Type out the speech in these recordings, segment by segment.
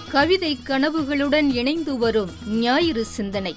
கவிதை கனவுகளுடன் இணைந்து வரும் ஞாயிறு சிந்தனை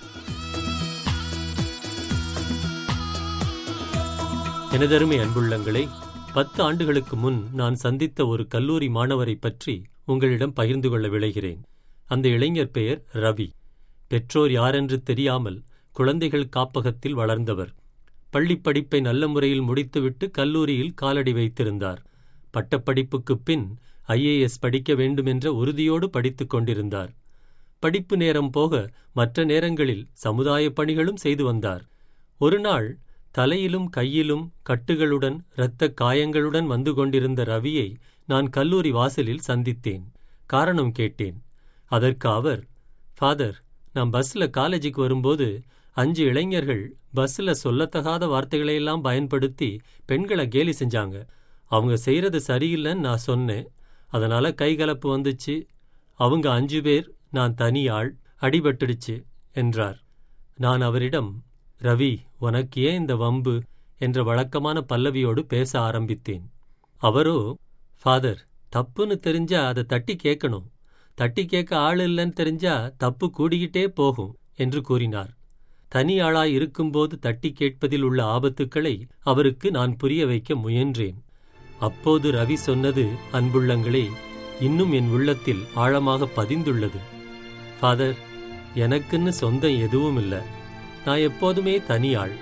எனதருமை அன்புள்ளங்களே பத்து ஆண்டுகளுக்கு முன் நான் சந்தித்த ஒரு கல்லூரி மாணவரை பற்றி உங்களிடம் பகிர்ந்து கொள்ள விளைகிறேன் அந்த இளைஞர் பெயர் ரவி பெற்றோர் யாரென்று தெரியாமல் குழந்தைகள் காப்பகத்தில் வளர்ந்தவர் பள்ளிப் படிப்பை நல்ல முறையில் முடித்துவிட்டு கல்லூரியில் காலடி வைத்திருந்தார் பட்டப்படிப்புக்குப் பின் ஐஏஎஸ் படிக்க வேண்டுமென்ற உறுதியோடு படித்துக் கொண்டிருந்தார் படிப்பு நேரம் போக மற்ற நேரங்களில் சமுதாய பணிகளும் செய்து வந்தார் ஒருநாள் தலையிலும் கையிலும் கட்டுகளுடன் இரத்தக் காயங்களுடன் வந்து கொண்டிருந்த ரவியை நான் கல்லூரி வாசலில் சந்தித்தேன் காரணம் கேட்டேன் அதற்கு அவர் ஃபாதர் நான் பஸ்ல காலேஜுக்கு வரும்போது அஞ்சு இளைஞர்கள் பஸ்ல சொல்லத்தகாத வார்த்தைகளையெல்லாம் பயன்படுத்தி பெண்களை கேலி செஞ்சாங்க அவங்க செய்யறது சரியில்லைன்னு நான் சொன்னேன் அதனால கைகலப்பு வந்துச்சு அவங்க அஞ்சு பேர் நான் தனி ஆள் அடிபட்டுடுச்சு என்றார் நான் அவரிடம் ரவி உனக்கு ஏன் இந்த வம்பு என்ற வழக்கமான பல்லவியோடு பேச ஆரம்பித்தேன் அவரோ ஃபாதர் தப்புன்னு தெரிஞ்சா அதை தட்டி கேட்கணும் தட்டி கேட்க ஆள் இல்லைன்னு தெரிஞ்சா தப்பு கூடிக்கிட்டே போகும் என்று கூறினார் தனி ஆளாய் இருக்கும்போது தட்டி கேட்பதில் உள்ள ஆபத்துக்களை அவருக்கு நான் புரிய வைக்க முயன்றேன் அப்போது ரவி சொன்னது அன்புள்ளங்களே இன்னும் என் உள்ளத்தில் ஆழமாக பதிந்துள்ளது ஃபாதர் எனக்குன்னு சொந்தம் எதுவும் இல்லை நான் எப்போதுமே தனியாள்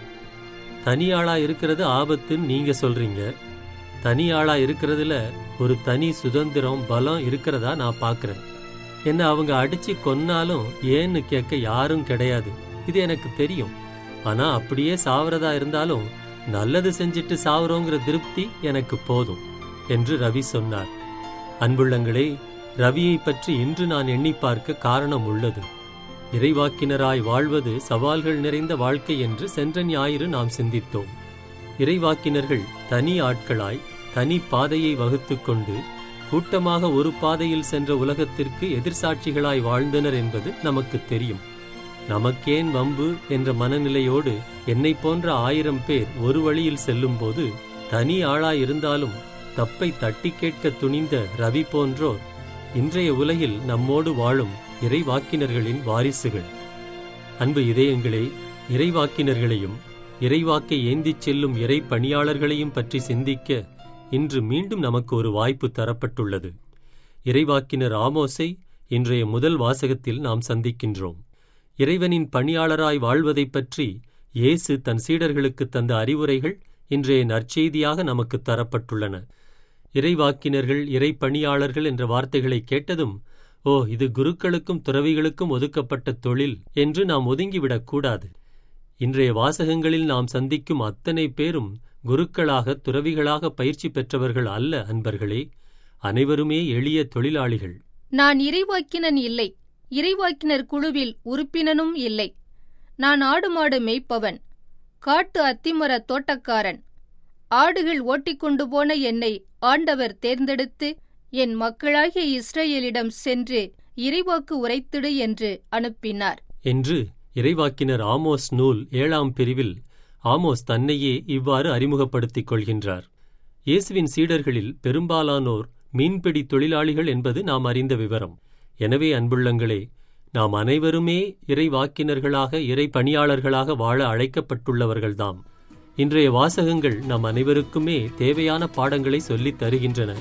தனியாளா இருக்கிறது ஆபத்துன்னு நீங்க சொல்றீங்க தனியாளா இருக்கிறதுல ஒரு தனி சுதந்திரம் பலம் இருக்கிறதா நான் பார்க்கறேன் என்ன அவங்க அடிச்சு கொன்னாலும் ஏன்னு கேட்க யாரும் கிடையாது இது எனக்கு தெரியும் ஆனா அப்படியே சாவறதா இருந்தாலும் நல்லது செஞ்சிட்டு சாவறோங்கிற திருப்தி எனக்கு போதும் என்று ரவி சொன்னார் அன்புள்ளங்களே ரவியை பற்றி இன்று நான் எண்ணி பார்க்க காரணம் உள்ளது இறைவாக்கினராய் வாழ்வது சவால்கள் நிறைந்த வாழ்க்கை என்று சென்ற ஞாயிறு நாம் சிந்தித்தோம் இறைவாக்கினர்கள் தனி ஆட்களாய் தனி பாதையை வகுத்துக் கொண்டு கூட்டமாக ஒரு பாதையில் சென்ற உலகத்திற்கு எதிர்சாட்சிகளாய் வாழ்ந்தனர் என்பது நமக்கு தெரியும் நமக்கேன் வம்பு என்ற மனநிலையோடு என்னை போன்ற ஆயிரம் பேர் ஒரு வழியில் செல்லும்போது தனி ஆளாயிருந்தாலும் தப்பை தட்டி கேட்க துணிந்த ரவி போன்றோர் இன்றைய உலகில் நம்மோடு வாழும் இறைவாக்கினர்களின் வாரிசுகள் அன்பு இதயங்களே இறைவாக்கினர்களையும் இறைவாக்கை ஏந்திச் செல்லும் இறை பணியாளர்களையும் பற்றி சிந்திக்க இன்று மீண்டும் நமக்கு ஒரு வாய்ப்பு தரப்பட்டுள்ளது இறைவாக்கினர் ஆமோஸை இன்றைய முதல் வாசகத்தில் நாம் சந்திக்கின்றோம் இறைவனின் பணியாளராய் வாழ்வதைப் பற்றி இயேசு தன் சீடர்களுக்கு தந்த அறிவுரைகள் இன்றைய நற்செய்தியாக நமக்கு தரப்பட்டுள்ளன இறைவாக்கினர்கள் இறைப்பணியாளர்கள் என்ற வார்த்தைகளை கேட்டதும் ஓ இது குருக்களுக்கும் துறவிகளுக்கும் ஒதுக்கப்பட்ட தொழில் என்று நாம் ஒதுங்கிவிடக் கூடாது இன்றைய வாசகங்களில் நாம் சந்திக்கும் அத்தனை பேரும் குருக்களாக துறவிகளாக பயிற்சி பெற்றவர்கள் அல்ல அன்பர்களே அனைவருமே எளிய தொழிலாளிகள் நான் இறைவாக்கினன் இல்லை இறைவாக்கினர் குழுவில் உறுப்பினனும் இல்லை நான் ஆடு மாடு மேய்ப்பவன் காட்டு அத்திமர தோட்டக்காரன் ஆடுகள் ஓட்டிக்கொண்டு போன என்னை ஆண்டவர் தேர்ந்தெடுத்து என் மக்களாகிய இஸ்ரேலிடம் சென்று இறைவாக்கு உரைத்திடு என்று அனுப்பினார் என்று இறைவாக்கினர் ஆமோஸ் நூல் ஏழாம் பிரிவில் ஆமோஸ் தன்னையே இவ்வாறு அறிமுகப்படுத்திக் கொள்கின்றார் இயேசுவின் சீடர்களில் பெரும்பாலானோர் மீன்பிடி தொழிலாளிகள் என்பது நாம் அறிந்த விவரம் எனவே அன்புள்ளங்களே நாம் அனைவருமே இறைவாக்கினர்களாக இறை பணியாளர்களாக வாழ அழைக்கப்பட்டுள்ளவர்கள்தாம் இன்றைய வாசகங்கள் நம் அனைவருக்குமே தேவையான பாடங்களை சொல்லித் தருகின்றன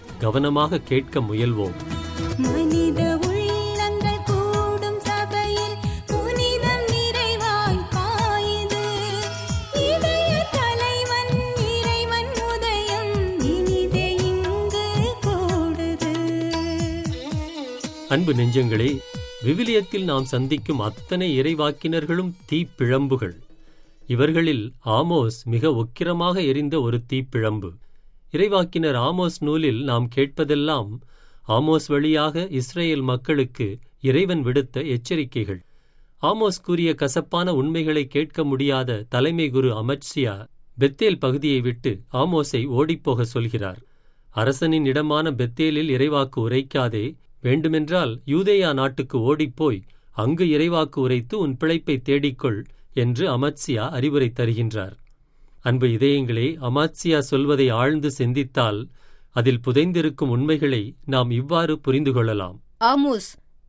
கவனமாக கேட்க முயல்வோம் மனித உள்ளங்கள் கூடும் சபையில் புனிதம் நிறைவாய் பாயுது இதய தலைவன் இறைவன் உதயம் இனிதே இங்கு கூடுது அன்பு நெஞ்சங்களே விவிலியத்தில் நாம் சந்திக்கும் அத்தனை இறைவாக்கினர்களும் தீப்பிழம்புகள் இவர்களில் ஆமோஸ் மிக உக்கிரமாக எரிந்த ஒரு தீப்பிழம்பு இறைவாக்கினர் ஆமோஸ் நூலில் நாம் கேட்பதெல்லாம் ஆமோஸ் வழியாக இஸ்ரேல் மக்களுக்கு இறைவன் விடுத்த எச்சரிக்கைகள் ஆமோஸ் கூறிய கசப்பான உண்மைகளை கேட்க முடியாத தலைமை குரு அமட்சியா பெத்தேல் பகுதியை விட்டு ஆமோஸை ஓடிப்போக சொல்கிறார் அரசனின் இடமான பெத்தேலில் இறைவாக்கு உரைக்காதே வேண்டுமென்றால் யூதேயா நாட்டுக்கு ஓடிப்போய் அங்கு இறைவாக்கு உரைத்து உன் பிழைப்பை தேடிக்கொள் என்று அமத்சியா அறிவுரை தருகின்றார் அன்பு இதயங்களே அமாத்சியா சொல்வதை ஆழ்ந்து சிந்தித்தால் அதில் புதைந்திருக்கும் உண்மைகளை நாம் இவ்வாறு புரிந்து கொள்ளலாம் ஆமோஸ்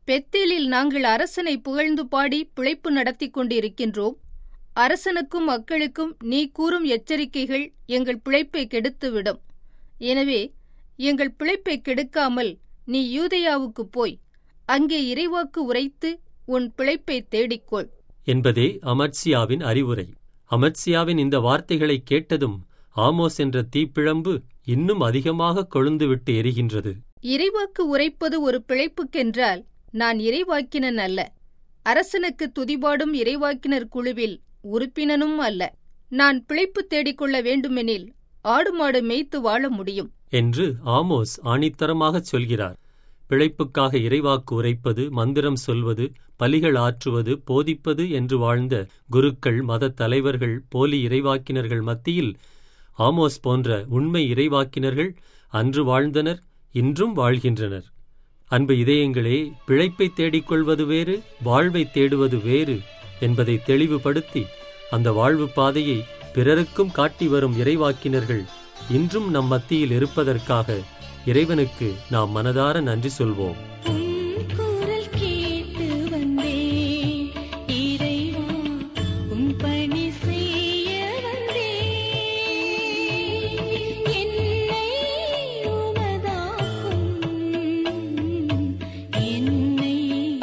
பெத்தேலில் நாங்கள் அரசனை புகழ்ந்து பாடி பிழைப்பு நடத்திக் கொண்டிருக்கின்றோம் அரசனுக்கும் மக்களுக்கும் நீ கூறும் எச்சரிக்கைகள் எங்கள் பிழைப்பை கெடுத்துவிடும் எனவே எங்கள் பிழைப்பை கெடுக்காமல் நீ யூதேயாவுக்குப் போய் அங்கே இறைவாக்கு உரைத்து உன் பிழைப்பை தேடிக்கொள் என்பதே அமத்சியாவின் அறிவுரை அமத்சியாவின் இந்த வார்த்தைகளை கேட்டதும் ஆமோஸ் என்ற தீப்பிழம்பு இன்னும் அதிகமாக கொழுந்துவிட்டு எரிகின்றது இறைவாக்கு உரைப்பது ஒரு பிழைப்புக்கென்றால் நான் இறைவாக்கினன் அல்ல அரசனுக்கு துதிபாடும் இறைவாக்கினர் குழுவில் உறுப்பினனும் அல்ல நான் பிழைப்பு தேடிக்கொள்ள வேண்டுமெனில் ஆடு மாடு மேய்த்து வாழ முடியும் என்று ஆமோஸ் ஆணித்தரமாகச் சொல்கிறார் பிழைப்புக்காக இறைவாக்கு உரைப்பது மந்திரம் சொல்வது பலிகள் ஆற்றுவது போதிப்பது என்று வாழ்ந்த குருக்கள் மதத் தலைவர்கள் போலி இறைவாக்கினர்கள் மத்தியில் ஆமோஸ் போன்ற உண்மை இறைவாக்கினர்கள் அன்று வாழ்ந்தனர் இன்றும் வாழ்கின்றனர் அன்பு இதயங்களே பிழைப்பை தேடிக்கொள்வது வேறு வாழ்வை தேடுவது வேறு என்பதை தெளிவுபடுத்தி அந்த வாழ்வு பாதையை பிறருக்கும் காட்டி வரும் இறைவாக்கினர்கள் இன்றும் நம் மத்தியில் இருப்பதற்காக இறைவனுக்கு நாம் மனதார நன்றி சொல்வோம் உன் குரல் கேட்டு வந்தேன் இறைவா உன் பணி செய்ய வந்தேன் என்னை உமதாக்கும் என்னை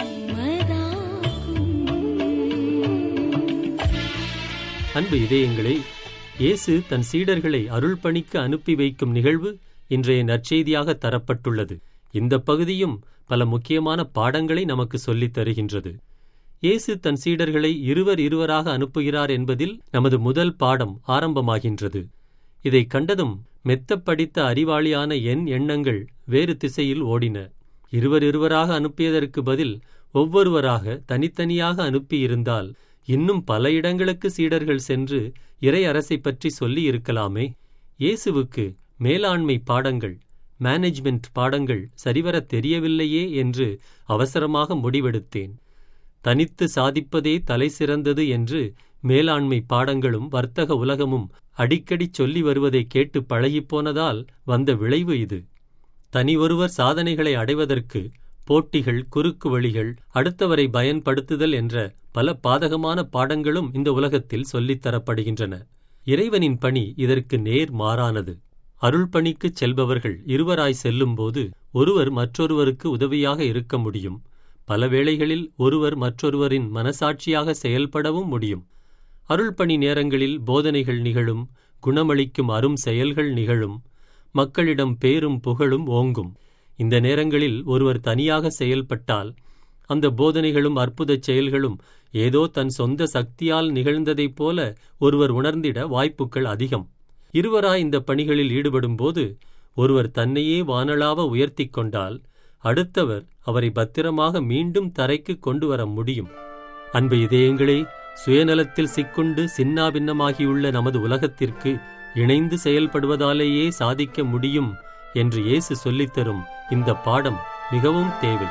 உமதாக்கும் அன்பு இதயங்களே இயேசு தன் சீடர்களை அருள் பணிக்கு அனுப்பி வைக்கும் நிகழ்வு இன்றைய நற்செய்தியாக தரப்பட்டுள்ளது இந்த பகுதியும் பல முக்கியமான பாடங்களை நமக்கு சொல்லித் தருகின்றது இயேசு தன் சீடர்களை இருவர் இருவராக அனுப்புகிறார் என்பதில் நமது முதல் பாடம் ஆரம்பமாகின்றது இதை கண்டதும் மெத்தப் படித்த அறிவாளியான என் எண்ணங்கள் வேறு திசையில் ஓடின இருவர் இருவராக அனுப்பியதற்கு பதில் ஒவ்வொருவராக தனித்தனியாக அனுப்பியிருந்தால் இன்னும் பல இடங்களுக்கு சீடர்கள் சென்று இறை அரசை பற்றி சொல்லி இருக்கலாமே இயேசுவுக்கு மேலாண்மை பாடங்கள் மேனேஜ்மெண்ட் பாடங்கள் சரிவரத் தெரியவில்லையே என்று அவசரமாக முடிவெடுத்தேன் தனித்து சாதிப்பதே தலை சிறந்தது என்று மேலாண்மை பாடங்களும் வர்த்தக உலகமும் அடிக்கடி சொல்லி வருவதை கேட்டு பழகிப்போனதால் வந்த விளைவு இது தனி ஒருவர் சாதனைகளை அடைவதற்கு போட்டிகள் குறுக்கு வழிகள் அடுத்தவரை பயன்படுத்துதல் என்ற பல பாதகமான பாடங்களும் இந்த உலகத்தில் சொல்லித் தரப்படுகின்றன இறைவனின் பணி இதற்கு நேர் மாறானது அருள் பணிக்குச் செல்பவர்கள் இருவராய் செல்லும்போது ஒருவர் மற்றொருவருக்கு உதவியாக இருக்க முடியும் பல வேளைகளில் ஒருவர் மற்றொருவரின் மனசாட்சியாக செயல்படவும் முடியும் அருள் பணி நேரங்களில் போதனைகள் நிகழும் குணமளிக்கும் அரும் செயல்கள் நிகழும் மக்களிடம் பேரும் புகழும் ஓங்கும் இந்த நேரங்களில் ஒருவர் தனியாக செயல்பட்டால் அந்த போதனைகளும் அற்புதச் செயல்களும் ஏதோ தன் சொந்த சக்தியால் நிகழ்ந்ததைப் போல ஒருவர் உணர்ந்திட வாய்ப்புகள் அதிகம் இருவராய் இந்த பணிகளில் ஈடுபடும்போது ஒருவர் தன்னையே வானளாவ உயர்த்திக் கொண்டால் அடுத்தவர் அவரை பத்திரமாக மீண்டும் தரைக்கு கொண்டு வர முடியும் அன்பு இதயங்களே சுயநலத்தில் சிக்குண்டு சின்னாபின்னமாகியுள்ள நமது உலகத்திற்கு இணைந்து செயல்படுவதாலேயே சாதிக்க முடியும் என்று இயேசு சொல்லித்தரும் இந்த பாடம் மிகவும் தேவை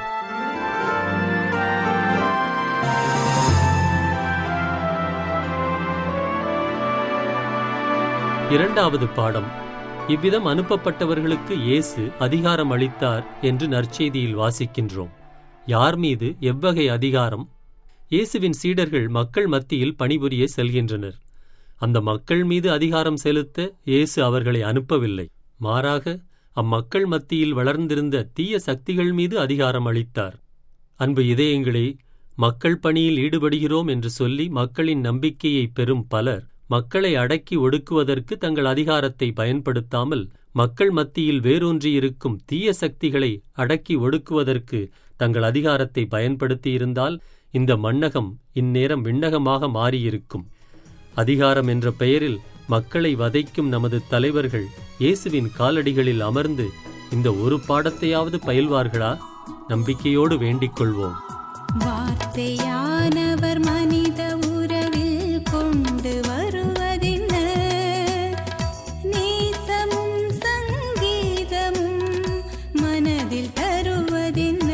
இரண்டாவது பாடம் இவ்விதம் அனுப்பப்பட்டவர்களுக்கு இயேசு அதிகாரம் அளித்தார் என்று நற்செய்தியில் வாசிக்கின்றோம் யார் மீது எவ்வகை அதிகாரம் இயேசுவின் சீடர்கள் மக்கள் மத்தியில் பணிபுரிய செல்கின்றனர் அந்த மக்கள் மீது அதிகாரம் செலுத்த இயேசு அவர்களை அனுப்பவில்லை மாறாக அம்மக்கள் மத்தியில் வளர்ந்திருந்த தீய சக்திகள் மீது அதிகாரம் அளித்தார் அன்பு இதயங்களே மக்கள் பணியில் ஈடுபடுகிறோம் என்று சொல்லி மக்களின் நம்பிக்கையை பெறும் பலர் மக்களை அடக்கி ஒடுக்குவதற்கு தங்கள் அதிகாரத்தை பயன்படுத்தாமல் மக்கள் மத்தியில் வேரூன்றியிருக்கும் தீய சக்திகளை அடக்கி ஒடுக்குவதற்கு தங்கள் அதிகாரத்தை பயன்படுத்தியிருந்தால் இந்த மண்ணகம் இந்நேரம் விண்ணகமாக மாறியிருக்கும் அதிகாரம் என்ற பெயரில் மக்களை வதைக்கும் நமது தலைவர்கள் இயேசுவின் காலடிகளில் அமர்ந்து இந்த ஒரு பாடத்தையாவது பயில்வார்களா நம்பிக்கையோடு வேண்டிக் கொள்வோம் வார்த்தையானவர் மனித உறவில் கொண்டு வருவதென்ன நேசமும் சங்கீதமும் மனதில் தருவதென்ன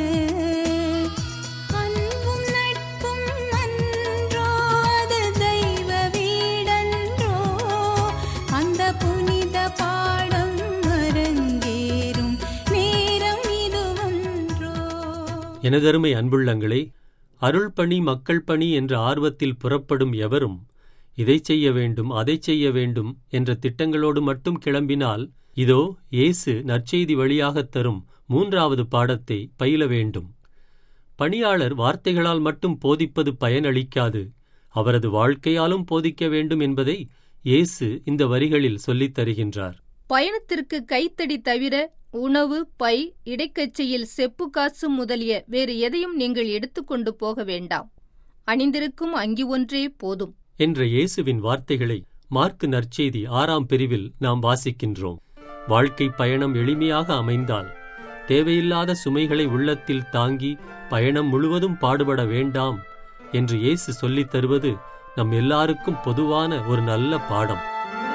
அன்பும் நட்பும் அன்றோ அது தெய்வ வீடன்றோ அந்த புனித பாடம் அரங்கேறும் நேரம் இதுவன்றோ எனதருமை அன்புள்ளங்களே அருள் பணி மக்கள் பணி என்ற ஆர்வத்தில் புறப்படும் எவரும் இதைச் செய்ய வேண்டும் அதைச் செய்ய வேண்டும் என்ற திட்டங்களோடு மட்டும் கிளம்பினால் இதோ இயேசு நற்செய்தி வழியாகத் தரும் மூன்றாவது பாடத்தை பயில வேண்டும் பணியாளர் வார்த்தைகளால் மட்டும் போதிப்பது பயனளிக்காது அவரது வாழ்க்கையாலும் போதிக்க வேண்டும் என்பதை இயேசு இந்த வரிகளில் சொல்லித் தருகின்றார் பயணத்திற்கு கைத்தடி தவிர உணவு பை இடைக்கச்சையில் செப்பு காசு முதலிய வேறு எதையும் நீங்கள் எடுத்துக்கொண்டு போக வேண்டாம் அணிந்திருக்கும் அங்கி ஒன்றே போதும் என்ற இயேசுவின் வார்த்தைகளை மார்க்கு நற்செய்தி ஆறாம் பிரிவில் நாம் வாசிக்கின்றோம் வாழ்க்கை பயணம் எளிமையாக அமைந்தால் தேவையில்லாத சுமைகளை உள்ளத்தில் தாங்கி பயணம் முழுவதும் பாடுபட வேண்டாம் என்று இயேசு சொல்லித் தருவது நம் எல்லாருக்கும் பொதுவான ஒரு நல்ல பாடம்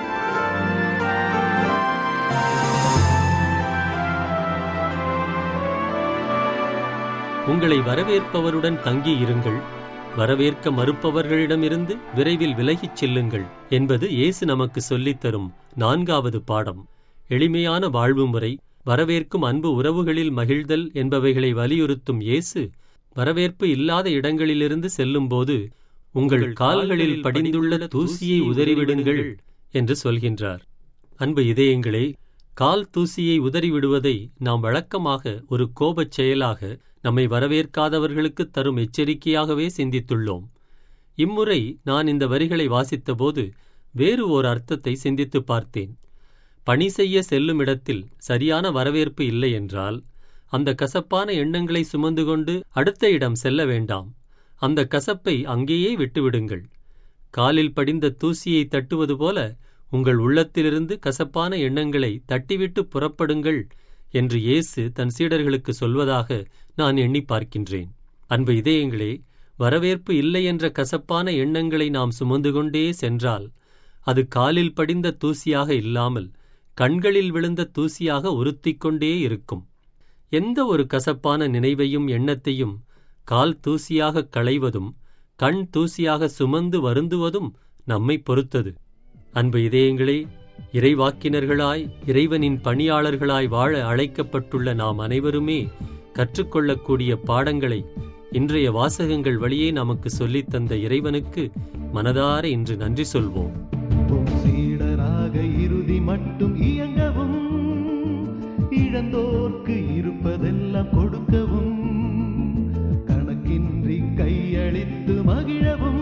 உங்களை வரவேற்பவருடன் தங்கி இருங்கள் வரவேற்க மறுப்பவர்களிடமிருந்து விரைவில் விலகிச் செல்லுங்கள் என்பது இயேசு நமக்கு சொல்லித் தரும் நான்காவது பாடம் எளிமையான வாழ்வு முறை வரவேற்கும் அன்பு உறவுகளில் மகிழ்தல் என்பவைகளை வலியுறுத்தும் இயேசு வரவேற்பு இல்லாத இடங்களிலிருந்து செல்லும்போது உங்கள் கால்களில் படிந்துள்ள தூசியை உதறிவிடுங்கள் என்று சொல்கின்றார் அன்பு இதயங்களே கால் தூசியை உதறிவிடுவதை நாம் வழக்கமாக ஒரு கோபச் செயலாக நம்மை வரவேற்காதவர்களுக்கு தரும் எச்சரிக்கையாகவே சிந்தித்துள்ளோம் இம்முறை நான் இந்த வரிகளை வாசித்தபோது வேறு ஓர் அர்த்தத்தை சிந்தித்துப் பார்த்தேன் பணி செய்ய செல்லும் இடத்தில் சரியான வரவேற்பு இல்லை என்றால் அந்த கசப்பான எண்ணங்களை சுமந்து கொண்டு அடுத்த இடம் செல்ல வேண்டாம் அந்த கசப்பை அங்கேயே விட்டுவிடுங்கள் காலில் படிந்த தூசியை தட்டுவது போல உங்கள் உள்ளத்திலிருந்து கசப்பான எண்ணங்களை தட்டிவிட்டு புறப்படுங்கள் என்று இயேசு தன் சீடர்களுக்கு சொல்வதாக நான் எண்ணி பார்க்கின்றேன் அன்பு இதயங்களே வரவேற்பு இல்லை என்ற கசப்பான எண்ணங்களை நாம் சுமந்து கொண்டே சென்றால் அது காலில் படிந்த தூசியாக இல்லாமல் கண்களில் விழுந்த தூசியாக உறுத்திக் கொண்டே இருக்கும் எந்த ஒரு கசப்பான நினைவையும் எண்ணத்தையும் கால் தூசியாக களைவதும் கண் தூசியாக சுமந்து வருந்துவதும் நம்மை பொறுத்தது அன்பு இதயங்களே இறைவாக்கினர்களாய் இறைவனின் பணியாளர்களாய் வாழ அழைக்கப்பட்டுள்ள நாம் அனைவருமே கற்றுக்கொள்ளக்கூடிய பாடங்களை இன்றைய வாசகங்கள் வழியே நமக்கு சொல்லித் தந்த இறைவனுக்கு மனதார இன்று நன்றி சொல்வோம் உம் சீடராக இறுதி மட்டும் இயங்கவும் இழந்தோர்க்கு இருப்பதெல்லாம் கொடுக்கவும் கணக்கின்றி கையளித்து மகிழவும்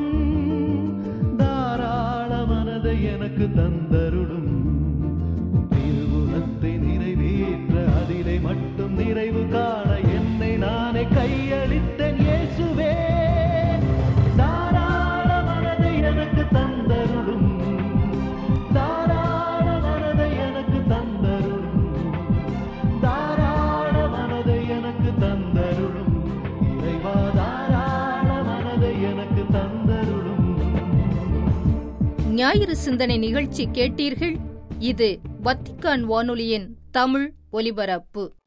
தாராள மனதை எனக்கு தந்தருளும் உம் திருவுளத்தை நிறைவேற்ற அதிலே மட்டும் நிறைவு காண என்னை நானே கையளித்தேன் இயேசுவே தாராள மனதை எனக்கு தந்தருளும் தாராள மனதை எனக்கு தந்தருளும் தாராள மனதை எனக்கு தந்தருளும் இறைவா தாராள மனதை எனக்கு தந்தருளும் ஞாயிறு சிந்தனை நிகழ்ச்சி கேட்டீர்கள் இது வத்திக்கான் வானொலியின் தமிழ் ஒலிபரப்பு